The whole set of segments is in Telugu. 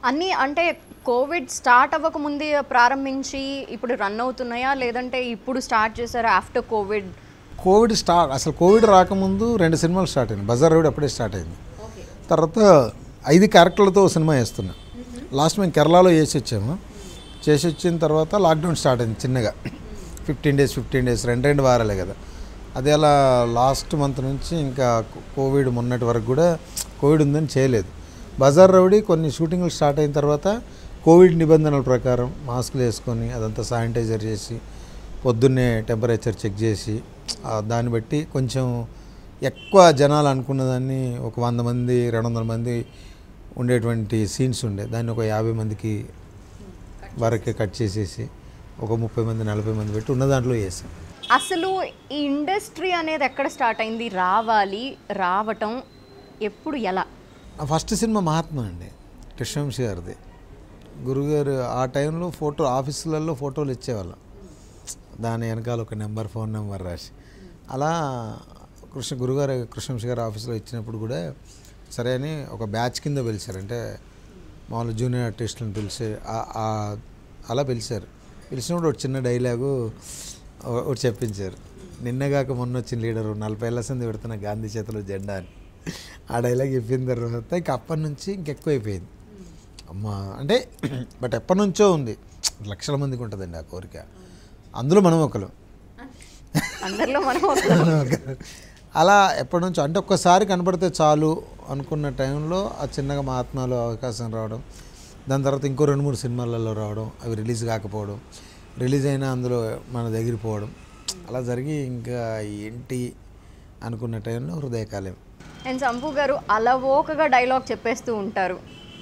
అన్నీ అంటే కోవిడ్ స్టార్ట్ అవ్వక ముందే ప్రారంభించి ఇప్పుడు రన్ అవుతున్నాయా లేదంటే ఇప్పుడు స్టార్ట్ చేశారా ఆఫ్టర్ కోవిడ్ కోవిడ్ స్టార్ట్ అసలు కోవిడ్ రాకముందు రెండు సినిమాలు స్టార్ట్ అయింది బజార్ రోడ్ అప్పుడే స్టార్ట్ అయింది తర్వాత ఐదు క్యారెక్టర్లతో ఓ సినిమా వేస్తున్నా లాస్ట్ మేము కేరళలో చేసి వచ్చాము చేసి వచ్చిన తర్వాత లాక్డౌన్ స్టార్ట్ అయింది చిన్నగా ఫిఫ్టీన్ డేస్ ఫిఫ్టీన్ డేస్ రెండు రెండు వారాలే కదా అదే అలా లాస్ట్ మంత్ నుంచి ఇంకా కోవిడ్ మొన్నటి వరకు కూడా కోవిడ్ ఉందని చేయలేదు బజార్ రౌడీ కొన్ని షూటింగ్లు స్టార్ట్ అయిన తర్వాత కోవిడ్ నిబంధనల ప్రకారం మాస్కులు వేసుకొని అదంతా శానిటైజర్ చేసి పొద్దున్నే టెంపరేచర్ చెక్ చేసి ఆ, దాన్ని బట్టి కొంచెం ఎక్కువ జనాలు అనుకున్న దాన్ని ఒక వంద మంది రెండు వందల మంది ఉండేటువంటి సీన్స్ ఉండే దాన్ని ఒక యాభై మందికి వరకే కట్ చేసేసి ఒక ముప్పై మంది నలభై మంది పెట్టి ఉన్న దాంట్లో చేసాం అసలు ఈ ఇండస్ట్రీ అనేది ఎక్కడ స్టార్ట్ అయింది రావాలి రావటం ఎప్పుడు ఎలా నా ఫస్ట్ సినిమా మహాత్మా అండి కృష్ణవంశీ గారిది గురుగారు ఆ టైంలో ఫోటో ఆఫీసులలో ఫోటోలు ఇచ్చేవాళ్ళం దాని వెనకాల ఒక నెంబర్ ఫోన్ నెంబర్ రాసి అలా కృష్ణ గురుగారు కృష్ణవంశీ గారు ఆఫీస్లో ఇచ్చినప్పుడు కూడా సరే అని ఒక బ్యాచ్ కింద పిలిచారు అంటే మామూలు జూనియర్ ఆర్టిస్టులను పిలిచి ఆ- ఆ- అలా పిలిచారు పిలిచినప్పుడు ఒక చిన్న డైలాగు ఓ- ఒకటి చెప్పించారు నిన్నగాక మొన్న వచ్చిన లీడరు నలభై ఏళ్ళ సంది పెడుతున్న గాంధీ చేతిలో జెండా అని ఆ డైలాగ్ చెప్పిన తర్వాత ఇంక అప్పటి నుంచి ఇంకెక్కువ అయిపోయింది అమ్మ అంటే బట్ ఎప్పటి నుంచో ఉంది లక్షల మందికి ఉంటుందండి ఆ కోరిక అందులో మనం ఒకరు అందరిలో మనం మనం ఒకరు. అలా ఎప్పటి నుంచో అంటే ఒక్కసారి కనపడితే చాలు అనుకున్న టైంలో ఆ చిన్నగా మహాత్మాలో అవకాశం రావడం దాని తర్వాత ఇంకో రెండు మూడు సినిమాలలో రావడం అవి రిలీజ్ కాకపోవడం రిలీజ్ అయినా అందులో మన దగ్గర పోవడం అలా జరిగి ఇంకా ఏంటి అనుకున్న టైంలో హృదయకాలం అండ్ సంపు గారు అలవోకగా డైలాగ్ చెప్పేస్తూ ఉంటారు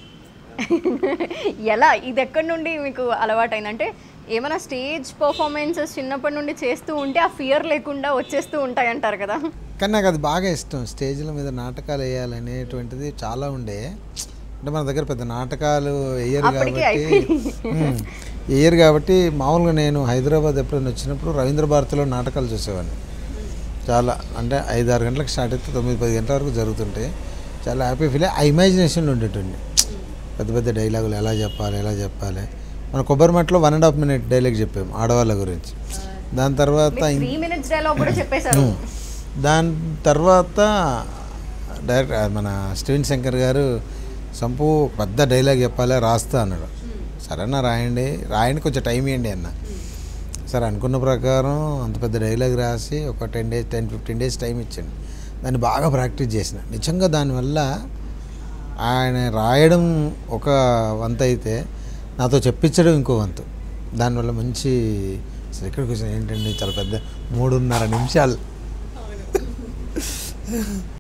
ఎలా ఇది ఎక్కడి నుండి మీకు అలవాటైంది అంటే ఏమైనా స్టేజ్ పర్ఫార్మెన్సెస్ చిన్నప్పటి నుండి చేస్తూ ఉంటే ఆ ఫియర్ లేకుండా వచ్చేస్తూ ఉంటాయి అంటారు కదా కానీ నాకు అది బాగా ఇష్టం స్టేజ్ల మీద నాటకాలు వేయాలనేటువంటిది చాలా ఉండే అంటే మన దగ్గర పెద్ద నాటకాలు వేయరు అప్పటికే కాబట్టి ఉమ్, వేయరు కాబట్టి మామూలుగా నేను హైదరాబాద్ ఎప్పుడైనా వచ్చినప్పుడు రవీంద్ర భారతిలో నాటకాలు చూసేవాడిని చాలా అంటే ఐదు ఆరు గంటలకు స్టార్ట్ అయితే తొమ్మిది పది గంటల వరకు జరుగుతుంటాయి చాలా హ్యాపీ ఫీల్ ఆ ఇమాజినేషన్లో ఉండేటండి పెద్ద పెద్ద డైలాగులు ఎలా చెప్పాలి ఎలా చెప్పాలి మన కొబ్బరిమట్లో one and half minute dialogue చెప్పాము ఆడవాళ్ళ గురించి దాని తర్వాత ఇం- త్రీ మినిట్స్ డైలాగ్ కూడా చెప్పేశారు దాని తర్వాత డైరెక్ట్ మన స్టీవెన్ శంకర్ గారు సంపు పెద్ద డైలాగ్ చెప్పాలి రాస్తా అన్నాడు సరేనా రాయండి రాయండి కొంచెం టైం ఇవ్వండి అన్న సరే అనుకున్న ప్రకారం అంత పెద్ద డైలాగ్ రాసి ఒక ten days ten fifteen days time ఇచ్చాను దాన్ని బాగా ప్రాక్టీస్ చేసిన నిజంగా దానివల్ల ఆయన రాయడం ఒక వంత అయితే నాతో చెప్పించడం ఇంకో వంతు దానివల్ల మంచి అసలు ఎక్కడికి వచ్చిన ఏంటండి చాలా పెద్ద మూడున్నర నిమిషాలు